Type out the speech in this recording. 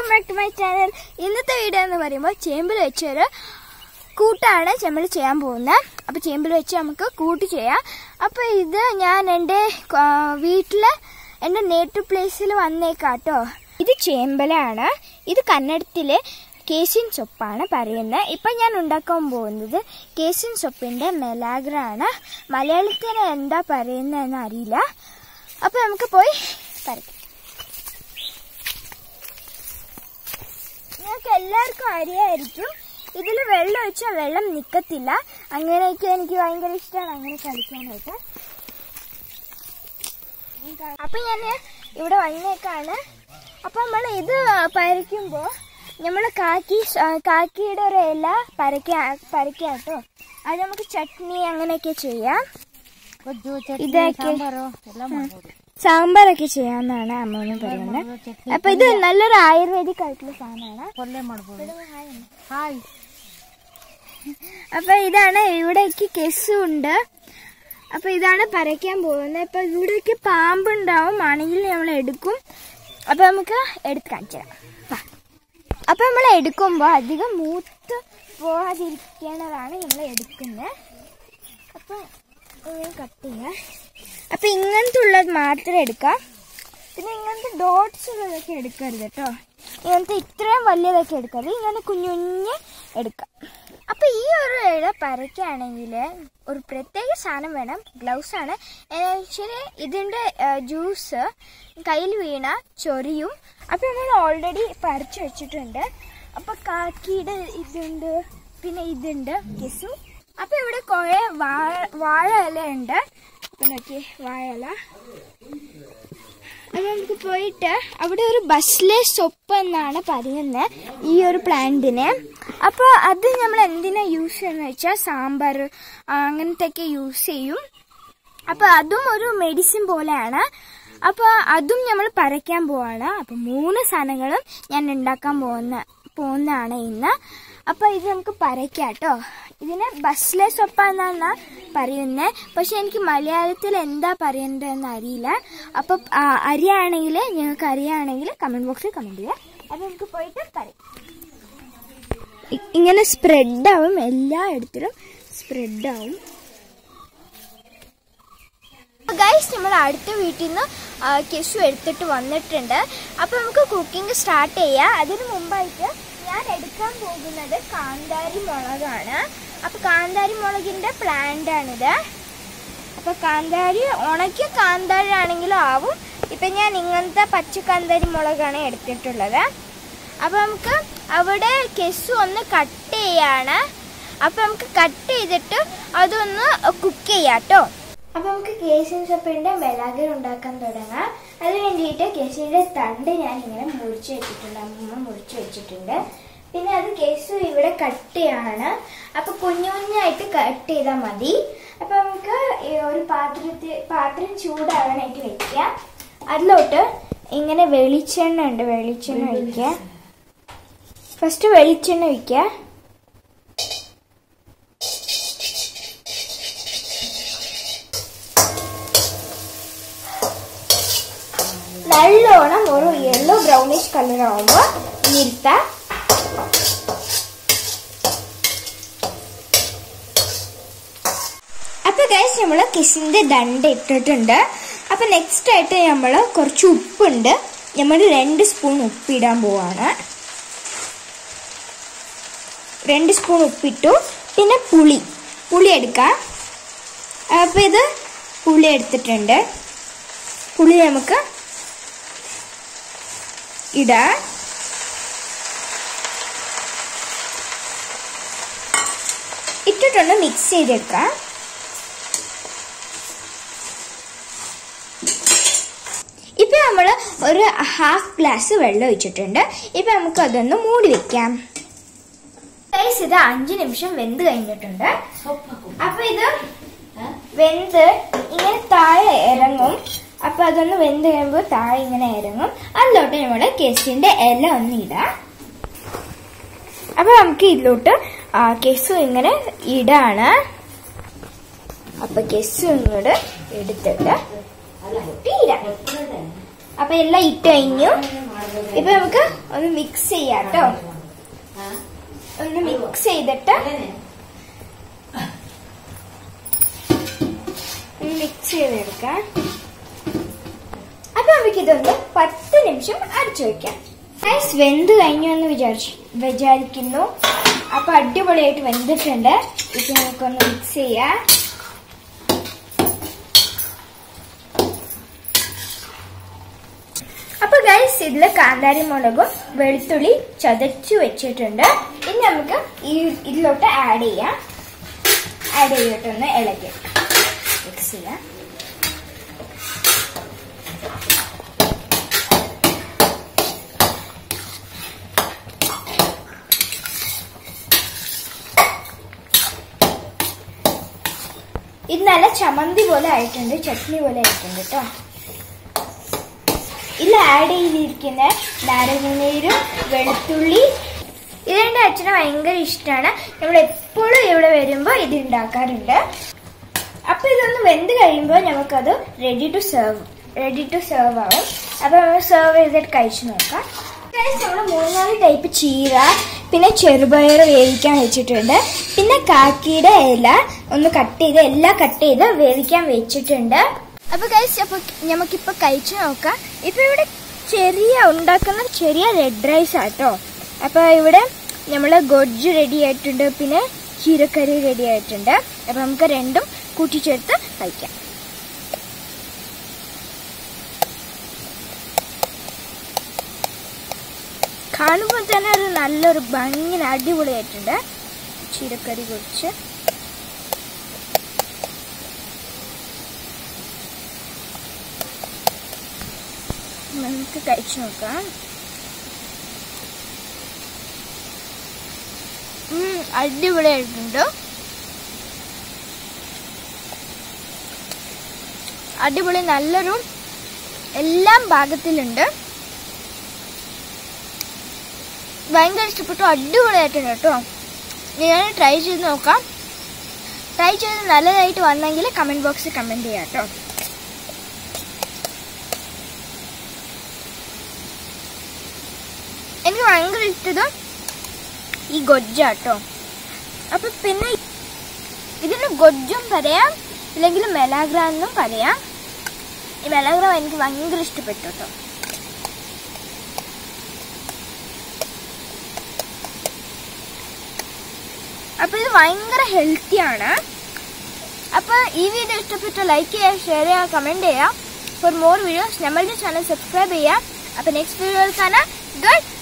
Welcome back to my channel ഇന്നത്തെ video എന്ന് പറയുമ്പോൾ ചേമ്പിൽ വെച്ചൊരു കൂട്ടാണ് നമ്മൾ ചെയ്യാൻ പോകുന്നത് അപ്പോൾ ചേമ്പിൽ വെച്ച് നമുക്ക് കൂട്ട് ചെയ്യാം അപ്പോൾ ഇത് ഞാൻ എൻ്റെ വീട്ടിൽ എൻ്റെ നേറ്റീവ് പ്ലേസിൽ വന്നേക്കാട്ടോ ഇത് ചേമ്പലാണ് ഇത് കന്നഡത്തിലെ കേസിൻ സൊപ്പാണ് പറയുന്നത് ഇപ്പം ഞാൻ ഉണ്ടാക്കാൻ പോകുന്നത് കേസിൻ സൊപ്പിൻ്റെ മെലാഗ്രാണ് മലയാളത്തിൽ എന്താ പറയുന്നതെന്ന് അറിയില്ല അപ്പോൾ നമുക്ക് പോയി പറിക്കാം നിങ്ങൾക്ക് എല്ലാവർക്കും അറിയായിരിക്കും ഇതിൽ വെള്ളം ഒഴിച്ചാൽ വെള്ളം നിൽക്കത്തില്ല അങ്ങനെയൊക്കെ എനിക്ക് ഭയങ്കര ഇഷ്ടമാണ് അങ്ങനെ കളിക്കാനായിട്ട് അപ്പൊ ഞാൻ ഇവിടെ വന്നേക്കാണ് അപ്പൊ നമ്മൾ ഇത് പറിക്കുമ്പോൾ നമ്മൾ കാക്കി കാക്കിയുടെ ഒരു ഇല പരക്കാ പരക്കാട്ടോ അത് നമുക്ക് ചട്നി അങ്ങനെയൊക്കെ ചെയ്യാം ಗೊಜ್ಜು ಚಟ್ನಿ ಇದಕ್ಕೆ- ಸಾಂಬಾರು ಎಲ್ಲ ಮಾಡ್ಬೋದು സാമ്പാറൊക്കെ ചെയ്യാമെന്നാണ് അമ്മമ്മ പറയുന്നത് ಚಟ್ನಿ അപ്പൊ ഇത് നല്ലൊരു ആയുർവേദിക് ആയിട്ടുള്ള സാധനമാണ് ಪಲ್ಯ ಮಾಡ್ಬೋದು ಹಾಯ್ അപ്പൊ ഇതാണ് ഇവിടേക്ക് കെസ്സുണ്ട് അപ്പൊ ഇതാണ് പരയ്ക്കാൻ പോകുന്നത് അപ്പൊ ഇവിടേക്ക് പാമ്പുണ്ടാവും ആണെങ്കിൽ നമ്മൾ എടുക്കും അപ്പൊ നമുക്ക് എടുത്ത് കാണിച്ചു തരാം വാ. അപ്പൊ നമ്മൾ എടുക്കുമ്പോൾ അധികം മൂത്ത് പോകാതിരിക്കണതാണ് നമ്മൾ എടുക്കുന്നത് അപ്പൊ ഇങ്ങനെ കട്ട് ചെയ്യാം അപ്പൊ ഇങ്ങനത്തെ ഉള്ളത് മാത്രം എടുക്കാം പിന്നെ ഇങ്ങനത്തെ ഡോട്ട്സ് ഉള്ളതൊക്കെ എടുക്കരുത് കേട്ടോ ഇങ്ങനത്തെ ഇത്രയും വലിയതൊക്കെ എടുക്കരുത് ഇങ്ങനെ കുഞ്ഞു കുഞ്ഞ് എടുക്കാം അപ്പൊ ഈ ഒരു ഇഴ പരക്കുകയാണെങ്കിൽ ഒരു പ്രത്യേക സാധനം വേണം ഗ്ലൗസ് ആണ് ആക്ച്വലി ഇതിന്റെ ജ്യൂസ് കയ്യിൽ വീണ ചൊരിയും അപ്പൊ നമ്മൾ ഓൾറെഡി പറിച്ചു വെച്ചിട്ടുണ്ട് അപ്പൊ കാക്കിയുടെ ഇതുണ്ട് പിന്നെ ഇതുണ്ട് കെസു അപ്പൊ ഇവിടെ കുറെ വാഴ വാഴ ഇല ഉണ്ട് അപ്പൊ നോക്കി വാഴ ഇല അത് നമുക്ക് പോയിട്ട് അവിടെ ഒരു ബസ്ലെ സൊപ്പ് എന്നാണ് പറയുന്നത് ഈ ഒരു പ്ലാന്റിനെ അപ്പോൾ അത് നമ്മൾ എന്തിനാ യൂസ് ചെയ്യുന്നത് വെച്ചാൽ സാമ്പാർ അങ്ങനത്തെ ഒക്കെ യൂസ് ചെയ്യും അപ്പോൾ അതും ഒരു മെഡിസിൻ പോലെയാണ് അപ്പോൾ അതും നമ്മൾ പരയ്ക്കാൻ പോവാണ് അപ്പോൾ മൂന്ന് സാധനങ്ങളും ഞാൻ ഉണ്ടാക്കാൻ പോകുന്ന പോകുന്നതാണ് ഇന്ന് അപ്പോൾ ഇത് നമുക്ക് പരയ്ക്കാം കേട്ടോ ഇതിന് ബസ്ലെ സൊപ്പ എന്നാണ് പറയുന്നത് പക്ഷെ എനിക്ക് മലയാളത്തിൽ എന്താ പറയേണ്ടതെന്ന് അറിയില്ല അപ്പം ആ, അറിയാണെങ്കിൽ നിങ്ങൾക്ക് അറിയാണെങ്കിൽ കമൻറ്റ് ബോക്സിൽ കമൻറ്റ് ചെയ്യാം അത് നമുക്ക് പോയിട്ട് പറയാം ഇ- ഇങ്ങനെ സ്പ്രെഡാവും എല്ലായിടത്തിലും സ്പ്രെഡാവും ഗൈസ് നമ്മൾ അടുത്ത വീട്ടിൽ നിന്ന് കെശു എടുത്തിട്ട് വന്നിട്ടുണ്ട് അപ്പോൾ നമുക്ക് കുക്കിംഗ് സ്റ്റാർട്ട് ചെയ്യാം അതിന് മുമ്പായിട്ട് ഞാൻ എടുക്കാൻ പോകുന്നത് കാന്താരി മുളകാണ് അപ്പോൾ കാന്താരി മുളകിൻ്റെ പ്ലാന്റ് ആണിത് അപ്പോൾ കാന്താരി ഉണക്കിയ കാന്താരി ആണെങ്കിലും ആവും ഇപ്പം ഞാൻ ഇങ്ങനത്തെ പച്ച കാന്താരി മുളകാണ് എടുത്തിട്ടുള്ളത് അപ്പോൾ നമുക്ക് അവിടെ കെസു ഒന്ന് കട്ട് ചെയ്യാണ് അപ്പോൾ നമുക്ക് കട്ട് ചെയ്തിട്ട് അതൊന്ന് കുക്ക് ചെയ്യാം കേട്ടോ അപ്പോൾ നമുക്ക് കേസിൻ സപ്പിൻ്റെ മെലാഗർ ഉണ്ടാക്കാൻ തുടങ്ങാം അതിന് വേണ്ടിയിട്ട് കേസിൻ്റെ തണ്ട് ഞാൻ ഇങ്ങനെ മുറിച്ച് വെച്ചിട്ടുണ്ട് അമ്മ മുറിച്ച് വെച്ചിട്ടുണ്ട് പിന്നെ അത് കേസു ഇവിടെ കട്ട് ചെയ്യാണ് അപ്പോൾ കുഞ്ഞു കുഞ്ഞായിട്ട് കട്ട് ചെയ്താൽ മതി അപ്പോൾ നമുക്ക് ഈ ഒരു പാത്രത്തിൽ പാത്രം ചൂടാകാനായിട്ട് വെക്കുക അതിലോട്ട് ഇങ്ങനെ വെളിച്ചെണ്ണ ഉണ്ട് വെളിച്ചെണ്ണ ഒഴിക്കുക ഫസ്റ്റ് വെളിച്ചെണ്ണ ഒഴിക്കുക നല്ലോണം ഒരു യെല്ലോ ബ്രൗണിഷ് കളർ ആവുമ്പോൾ നിർത്താം അപ്പൊ ഗൈസ് നമ്മൾ കിസിന്റെ ദണ്ട് ഇട്ടിട്ടുണ്ട് അപ്പൊ നെക്സ്റ്റ് ആയിട്ട് നമ്മൾ കുറച്ച് ഉപ്പുണ്ട് നമ്മൾ രണ്ട് സ്പൂൺ ഉപ്പിടാൻ പോവാണ് രണ്ട് സ്പൂൺ ഉപ്പിട്ടു പിന്നെ പുളി പുളി എടുക്കാം അപ്പൊ ഇത് പുളി എടുത്തിട്ടുണ്ട് പുളി നമുക്ക് ഇടാം ഇട്ടിട്ടൊന്ന് മിക്സ് ചെയ്തെടുക്കാം ഇപ്പൊ നമ്മൾ ഒരു ഹാഫ് ഗ്ലാസ് വെള്ളം ഒഴിച്ചിട്ടുണ്ട് ഇപ്പൊ നമുക്ക് അതൊന്ന് മൂടി വെക്കാം Guys, ഇത് അഞ്ചു നിമിഷം വെന്ത് കഴിഞ്ഞിട്ടുണ്ട് അപ്പൊ ഇത് വെന്ത് ഇങ്ങനെ താഴെ ഇറങ്ങും അപ്പൊ അതൊന്ന് വെന്ത് കഴിയുമ്പോൾ താഴെ ഇങ്ങനെ ഇറങ്ങും അതിലോട്ട് നമ്മുടെ കെസിന്റെ ഇല ഒന്ന് ഇടാം അപ്പൊ നമുക്ക് ഇതിലോട്ട് ആ, കെസു ഇങ്ങനെ ഇടാണ് അപ്പൊ കെസു ഇങ്ങോട്ട് എടുത്തിട്ട് ഇതിലോട്ട് ഇടാം അപ്പൊ എല്ലാം ഇട്ട് കഴിഞ്ഞു ഇപ്പൊ നമുക്ക് ഒന്ന് മിക്സ് ചെയ്യാം കേട്ടോ ഒന്ന് മിക്സ് ചെയ്തിട്ട് മിക്സ് ചെയ്തെടുക്കാം അപ്പൊ നമുക്ക് ഇതൊന്ന് പത്ത് നിമിഷം അടച്ചു വെക്കാം ഗൈസ് വെന്ത് കഴിഞ്ഞു എന്ന് വിചാരിച്ചു വിചാരിക്കുന്നു അപ്പൊ അടിപൊളിയായിട്ട് വെന്തിട്ടുണ്ട് ഇത് നമുക്കൊന്ന് മിക്സ് ചെയ്യാം അപ്പൊ ഗൈസ് ഇതില് കാന്താരി മുളകും വെളുത്തുള്ളി ചതച്ചു വെച്ചിട്ടുണ്ട് ഇനി നമുക്ക് ഈ ഇതിലോട്ട് ആഡ് ചെയ്യാം ആഡ് ചെയ്തിട്ടൊന്ന് ഇളക്കി മിക്സ് ചെയ്യാം ഇത് നല്ല ചമ്മന്തി പോലെ ആയിട്ടുണ്ട് ചട്നി പോലെ ആയിട്ടുണ്ട് കേട്ടോ ഇതിൽ ആഡ് ചെയ്തിരിക്കുന്ന നാരങ്ങനീരും വെളുത്തുള്ളി ഇതെന്റെ അച്ഛന് ഭയങ്കര ഇഷ്ടമാണ് നമ്മൾ എപ്പോഴും ഇവിടെ വരുമ്പോൾ ഇത് ഉണ്ടാക്കാറുണ്ട് അപ്പൊ ഇതൊന്ന് വെന്ത് കഴിയുമ്പോൾ നമുക്കത് ready to serve ready to serve ആവും അപ്പൊ നമ്മൾ സെർവ് ചെയ്തിട്ട് കഴിച്ചു നോക്കാം നമ്മൾ മൂന്നാല് ടൈപ്പ് ചീര പിന്നെ ചെറുപയർ വേവിക്കാൻ വെച്ചിട്ടുണ്ട് പിന്നെ കാക്കിയുടെ ഇല ഒന്ന് കട്ട് ചെയ്ത് എല്ലാം കട്ട് ചെയ്ത് വേവിക്കാൻ വെച്ചിട്ടുണ്ട് അപ്പൊ കഴിച്ച് അപ്പൊ നമുക്കിപ്പൊ കഴിച്ചു നോക്കാം ഇപ്പൊ ഇവിടെ ചെറിയ ഉണ്ടാക്കുന്ന ചെറിയ റെഡ് റൈസ് ആട്ടോ അപ്പൊ ഇവിടെ നമ്മള് ഗൊഡ്ജ് റെഡി ആയിട്ടുണ്ട് പിന്നെ ചീരക്കറി റെഡി ആയിട്ടുണ്ട് അപ്പൊ നമുക്ക് രണ്ടും കൂട്ടിച്ചേർത്ത് കഴിക്കാം കാണുമ്പോൾ തന്നെ ഒരു നല്ലൊരു ഭംഗി അടിപൊളിയായിട്ടുണ്ട് ചീരക്കറി കുറിച്ച് നമുക്ക് കഴിച്ചു നോക്കാം ഉം, അടിപൊളിയായിട്ടുണ്ട് അടിപൊളി നല്ലൊരു എല്ലാം ഭാഗത്തിലുണ്ട് ഭയങ്കര ഇഷ്ടപ്പെട്ടു അടിപൊളിയായിട്ടുണ്ട് കേട്ടോ ഞാൻ ട്രൈ ചെയ്ത് നോക്കാം ട്രൈ ചെയ്ത് നല്ലതായിട്ട് വന്നെങ്കിൽ കമന്റ് ബോക്സിൽ കമന്റ് ചെയ്യാം കേട്ടോ എനിക്ക് ഭയങ്കര ഇഷ്ടത് ഈ ഗൊജ്ജാട്ടോ അപ്പൊ പിന്നെ ഇതിന് ഗൊജ്ജും പറയാം ഇല്ലെങ്കിൽ മെലാഗ്ര എന്നും പറയാം ഈ മെലാഗ്ര എനിക്ക് ഭയങ്കര ഇഷ്ടപ്പെട്ടു കേട്ടോ അപ്പൊ ഇത് ഭയങ്കര ഹെൽത്തിയാണ് അപ്പൊ ഈ വീഡിയോ ഇഷ്ടപ്പെട്ട ലൈക്ക് ചെയ്യുക ഷെയർ ചെയ്യുക കമന്റ് ചെയ്യുക ഫോർ മോർ വീഡിയോസ് നമ്മളുടെ ചാനൽ സബ്സ്ക്രൈബ് ചെയ്യുക അപ്പൊ നെക്സ്റ്റ് വീഡിയോയിൽ കാണാം ഗുഡ്